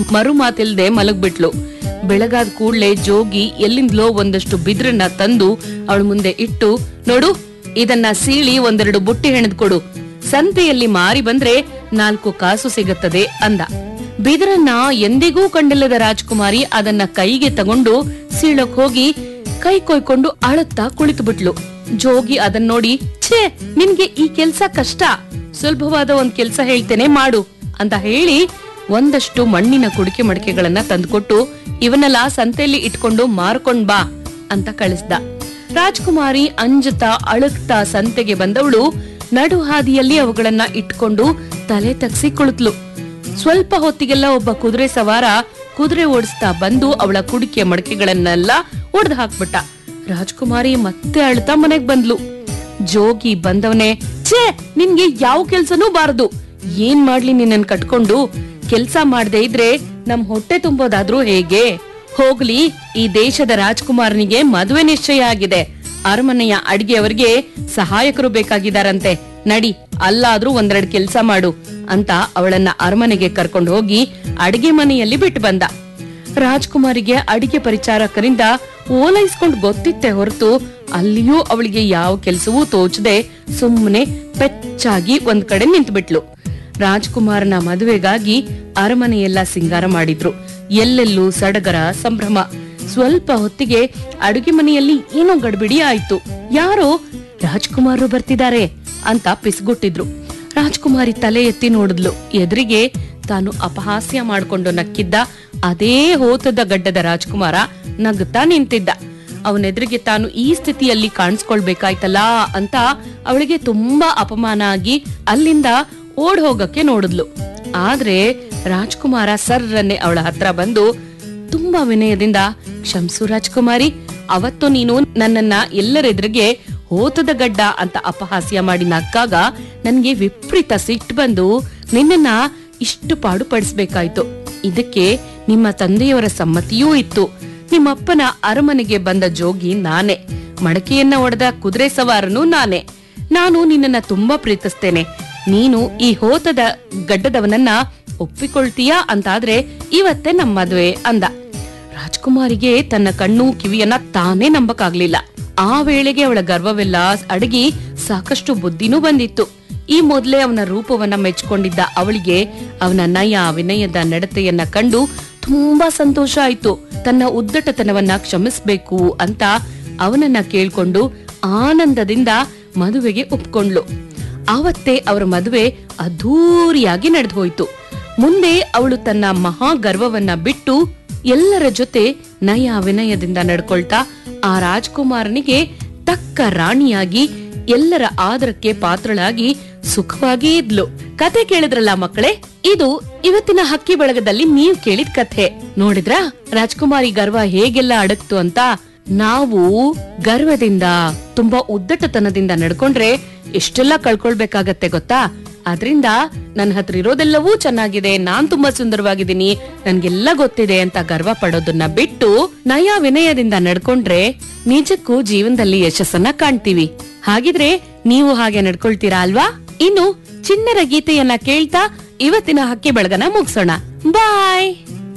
ಮರು ಮಾತಿಲ್ದೆ ಮಲಗ್ಬಿಟ್ಲು ಬೆಳಗಾದ ಕೂಡ್ಲೆ ಜೋಗಿ ಎಲ್ಲಿಂದಲೋ ಒಂದಷ್ಟು ಬಿದ್ರನ್ನ ತಂದು ಅವಳ ಮುಂದೆ ಇಟ್ಟು ನೋಡು ಇದನ್ನ ಸೀಳಿ ಒಂದೆರಡು ಬುಟ್ಟಿ ಹೆಣದ್ ಕೊಡು ಸಂತೆಯಲ್ಲಿ ಮಾರಿ ಬಂದ್ರೆ ನಾಲ್ಕು ಕಾಸು ಸಿಗುತ್ತದೆ ಅಂದ ಬಿದಿರನ್ನ ಎಂದಿಗೂ ಕಂಡಿಲ್ಲದ ರಾಜ್ಕುಮಾರಿ ಅದನ್ನ ಕೈಗೆ ತಗೊಂಡು ಸೀಳಕ್ ಹೋಗಿ ಕೈ ಕೊಯ್ಕೊಂಡು ಅಳುತ್ತಾ ಕುಳಿತು ಬಿಟ್ಲು ಜೋಗಿ ಅದನ್ ನೋಡಿ ಛೇ ನಿನ್ಗೆ ಈ ಕೆಲ್ಸ ಕಷ್ಟ ಸುಲಭವಾದ ಒಂದ್ ಕೆಲ್ಸ ಹೇಳ್ತೇನೆ ಮಾಡು ಅಂತ ಹೇಳಿ ಒಂದಷ್ಟು ಮಣ್ಣಿನ ಕುಡಿಕೆ ಮಡಿಕೆಗಳನ್ನ ತಂದ್ಕೊಟ್ಟು ಇವನ್ನೆಲ್ಲ ಸಂತೆಯಲ್ಲಿ ಇಟ್ಕೊಂಡು ಮಾರ್ಕೊಂಡ್ ಬಾ ಅಂತ ಕಳಿಸ್ದ ರಾಜ್ಕುಮಾರಿ ಅಂಜುತ್ತಾ ಅಳುಕ್ತಾ ಸಂತೆಗೆ ಬಂದವಳು ನಡು ಹಾದಿಯಲ್ಲಿ ಅವುಗಳನ್ನ ಇಟ್ಕೊಂಡು ತಲೆ ತಗ್ಸಿ ಕುಳಿತ್ಲು ಸ್ವಲ್ಪ ಹೊತ್ತಿಗೆಲ್ಲ ಒಬ್ಬ ಕುದುರೆ ಸವಾರ ಕುದುರೆ ಓಡಿಸ್ತಾ ಬಂದು ಅವಳ ಕುಡಿಕೆ ಮಡಕೆಗಳನ್ನೆಲ್ಲ ಒಡೆದು ಹಾಕ್ಬಿಟ್ಟ ರಾಜ್ಕುಮಾರಿ ಮತ್ತೆ ಅಳ್ತಾ ಮನೆಗ್ ಬಂದ್ಲು ಜೋಗಿ ಬಂದವನೇ ಛೇ ನಿನ್ಗೆ ಯಾವ ಕೆಲ್ಸನೂ ಬಾರದು ಏನ್ ಮಾಡ್ಲಿ ನಿನ್ನನ್ ಕಟ್ಕೊಂಡು ಕೆಲ್ಸ ಮಾಡದೆ ಇದ್ರೆ ನಮ್ ಹೊಟ್ಟೆ ತುಂಬೋದಾದ್ರೂ ಹೇಗೆ ಹೋಗ್ಲಿ ಈ ದೇಶದ ರಾಜ್ಕುಮಾರನಿಗೆ ಮದುವೆ ನಿಶ್ಚಯ ಆಗಿದೆ ಅರಮನೆಯ ಅಡ್ಗೆಯವರಿಗೆ ಸಹಾಯಕರು ಬೇಕಾಗಿದಾರಂತೆ ನಡಿ ಅಲ್ಲಾದ್ರೂ ಒಂದೆರಡು ಕೆಲ್ಸ ಮಾಡು ಅಂತ ಅವಳನ್ನ ಅರಮನೆಗೆ ಕರ್ಕೊಂಡು ಹೋಗಿ ಅಡಿಗೆ ಮನೆಯಲ್ಲಿ ಬಿಟ್ಟು ಬಂದ ರಾಜ್ಕುಮಾರಿಗೆ ಅಡಿಗೆ ಪರಿಚಾರಕರಿಂದ ಓಲೈಸ್ಕೊಂಡ್ ಗೊತ್ತಿತ್ತೆ ಹೊರತು ಅಲ್ಲಿಯೂ ಅವಳಿಗೆ ಯಾವ ಕೆಲ್ಸವೂ ತೋಚದೆ ಸುಮ್ಮನೆ ಪೆಚ್ಚಾಗಿ ಒಂದ್ ಕಡೆ ನಿಂತ್ಬಿಟ್ಲು ರಾಜ್ಕುಮಾರನ ಮದುವೆಗಾಗಿ ಅರಮನೆಯೆಲ್ಲ ಸಿಂಗಾರ ಮಾಡಿದ್ರು ಎಲ್ಲೆಲ್ಲೂ ಸಡಗರ ಸಂಭ್ರಮ ಸ್ವಲ್ಪ ಹೊತ್ತಿಗೆ ಅಡುಗೆ ಮನೆಯಲ್ಲಿ ಏನೋ ಗಡ್ಬಿಡಿ ಆಯ್ತು ಯಾರೋ ರಾಜ್ಕುಮಾರರು ಬರ್ತಿದ್ದಾರೆ ಅಂತ ಪಿಸ್ಗುಟ್ಟಿದ್ರು ರಾಜ್ಕುಮಾರಿ ತಲೆ ಎತ್ತಿ ನೋಡಿದ್ಲು ಎದುರಿಗೆ ತಾನು ಅಪಹಾಸ್ಯ ಮಾಡ್ಕೊಂಡು ನಕ್ಕಿದ್ದ ಅದೇ ಹೋತದ ಗಡ್ಡದ ರಾಜ್ಕುಮಾರ ನಗ್ತಾ ನಿಂತಿದ್ದ ಅವನೆದುರಿಗೆ ತಾನು ಈ ಸ್ಥಿತಿಯಲ್ಲಿ ಕಾಣಿಸ್ಕೊಳ್ಬೇಕಾಯ್ತಲ್ಲ ಅಂತ ಅವಳಿಗೆ ತುಂಬಾ ಅಪಮಾನ ಆಗಿ ಅಲ್ಲಿಂದ ಓಡ್ ಹೋಗಕ್ಕೆ ನೋಡಿದ್ಲು ಆದ್ರೆ ರಾಜ್ಕುಮಾರ ಸರ್ರನ್ನೇ ಅವಳ ಹತ್ರ ಬಂದು ತುಂಬಾ ವಿನಯದಿಂದ ಕ್ಷಮ್ಸು ರಾಜ್ಕುಮಾರಿ ಅವತ್ತು ನೀನು ನನ್ನನ್ನ ಎಲ್ಲರೆದುರಿಗೆ ಹೋತದ ಗಡ್ಡ ಅಂತ ಅಪಹಾಸ್ಯ ಮಾಡಿ ನಕ್ಕಾಗ ನನ್ಗೆ ವಿಪರೀತ ಸಿಟ್ಟು ಬಂದು ನಿನ್ನನ್ನ ಇಷ್ಟು ಪಾಡು ಪಡಿಸ್ಬೇಕಾಯ್ತು ಇದಕ್ಕೆ ನಿಮ್ಮ ತಂದೆಯವರ ಸಮ್ಮತಿಯೂ ಇತ್ತು ನಿಮ್ಮಪ್ಪನ ಅರಮನೆಗೆ ಬಂದ ಜೋಗಿ ನಾನೇ ಮಡಕೆಯನ್ನ ಒಡೆದ ಕುದುರೆ ಸವಾರನು ನಾನೇ ನಾನು ನಿನ್ನನ್ನ ತುಂಬಾ ಪ್ರೀತಿಸ್ತೇನೆ ನೀನು ಈ ಹೋತದ ಗಡ್ಡದವನನ್ನ ಒಪ್ಪಿಕೊಳ್ತೀಯಾ ಅಂತಾದ್ರೆ ಇವತ್ತೇ ನಮ್ಮ ಮದುವೆ ಅಂದ ರಾಜ್ಕುಮಾರಿಗೆ ತನ್ನ ಕಣ್ಣು ಕಿವಿಯನ್ನ ತಾನೇ ನಂಬಕ್ಕಾಗ್ಲಿಲ್ಲ ಆ ವೇಳೆಗೆ ಅವಳ ಗರ್ವವೆಲ್ಲ ಅಡಗಿ ಸಾಕಷ್ಟು ಬುದ್ಧಿನೂ ಬಂದಿತ್ತು ಈ ಮೊದ್ಲೇ ಅವನ ರೂಪವನ್ನ ಮೆಚ್ಕೊಂಡಿದ್ದ ಅವಳಿಗೆ ಅವನ ನಯ ವಿನಯದ ನಡತೆಯನ್ನ ಕಂಡು ತುಂಬಾ ಸಂತೋಷ ಆಯ್ತು ತನ್ನ ಉದ್ದಟತನವನ್ನ ಕ್ಷಮಿಸ್ಬೇಕು ಅಂತ ಅವನನ್ನ ಕೇಳ್ಕೊಂಡು ಆನಂದದಿಂದ ಮದುವೆಗೆ ಒಪ್ಕೊಂಡ್ಲು ಆವತ್ತೇ ಅವರ ಮದುವೆ ಅದ್ಧೂರಿಯಾಗಿ ನಡೆದು ಹೋಯ್ತು ಮುಂದೆ ಅವಳು ತನ್ನ ಮಹಾ ಗರ್ವವನ್ನ ಬಿಟ್ಟು ಎಲ್ಲರ ಜೊತೆ ನಯ ವಿನಯದಿಂದ ನಡ್ಕೊಳ್ತಾ ಆ ರಾಜ್ಕುಮಾರನಿಗೆ ತಕ್ಕ ರಾಣಿಯಾಗಿ ಎಲ್ಲರ ಆದರಕ್ಕೆ ಪಾತ್ರಳಾಗಿ ಸುಖವಾಗಿ ಇದ್ಲು ಕತೆ ಕೇಳಿದ್ರಲ್ಲ ಮಕ್ಕಳೇ ಇದು ಇವತ್ತಿನ ಹಕ್ಕಿ ಬಳಗದಲ್ಲಿ ನೀವ್ ಕೇಳಿದ ಕಥೆ ನೋಡಿದ್ರಾ ರಾಜ್ಕುಮಾರಿ ಗರ್ವ ಹೇಗೆಲ್ಲ ಅಡಕ್ತು ಅಂತ ನಾವು ಗರ್ವದಿಂದ ತುಂಬಾ ಉದ್ದಟತನದಿಂದ ನಡ್ಕೊಂಡ್ರೆ ಎಷ್ಟೆಲ್ಲ ಕಳ್ಕೊಳ್ಬೇಕಾಗತ್ತೆ ಗೊತ್ತಾ ಅದ್ರಿಂದ ನನ್ನ ಹತ್ರ ಇರೋದೆಲ್ಲವೂ ಚೆನ್ನಾಗಿದೆ ನಾನ್ ತುಂಬಾ ಸುಂದರವಾಗಿದ್ದೀನಿ ನನ್ಗೆಲ್ಲ ಗೊತ್ತಿದೆ ಅಂತ ಗರ್ವ ಪಡೋದನ್ನ ಬಿಟ್ಟು ನಯ ವಿನಯದಿಂದ ನಡ್ಕೊಂಡ್ರೆ ನಿಜಕ್ಕೂ ಜೀವನದಲ್ಲಿ ಯಶಸ್ಸನ್ನ ಕಾಣ್ತೀವಿ ಹಾಗಿದ್ರೆ ನೀವು ಹಾಗೆ ನಡ್ಕೊಳ್ತೀರಾ ಅಲ್ವಾ ಇನ್ನು ಚಿನ್ನರ ಗೀತೆಯನ್ನ ಕೇಳ್ತಾ ಇವತ್ತಿನ ಹಕ್ಕಿ ಬೆಳಗನ ಮುಗಿಸೋಣ ಬಾಯ್